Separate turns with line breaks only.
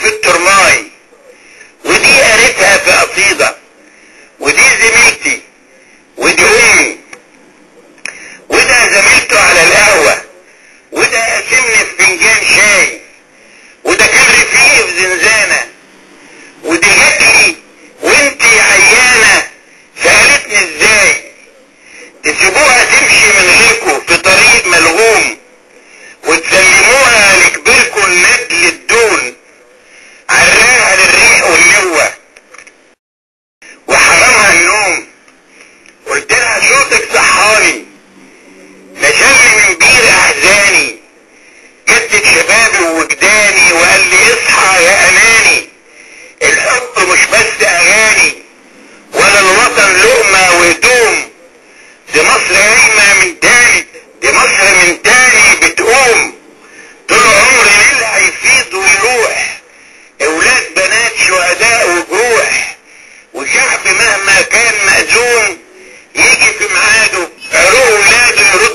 في الترماي ودي قريتها في قصيدة ودي زميلتي ودي امي وده زميلته على القهوة وده قاسمني في فنجان شاي وده كان رفيقي في زنزانة ودي جاتلي وانتي عيانة سألتني ازاي تسيبوها تمشي من غيركم في طريق ملغوم وتسلموها لكبيركم الندل الدون عراها للريح والنوة وحرمها النوم قلت لها صوتك صحاني نشلني من بير احزاني جدد شبابي ووجداني وقال لي اصحى يا اماني الحب مش بس اغاني ولا الوطن لقمة وهدوم دي مصر قايمة من تاني دي مصر من تاني بتقوم طول عمر ليل هيفيض ويروح اولاد بنات شهداء وجروح وشعب مهما كان مأزوم يجي في ميعاده عروق ولاده يرد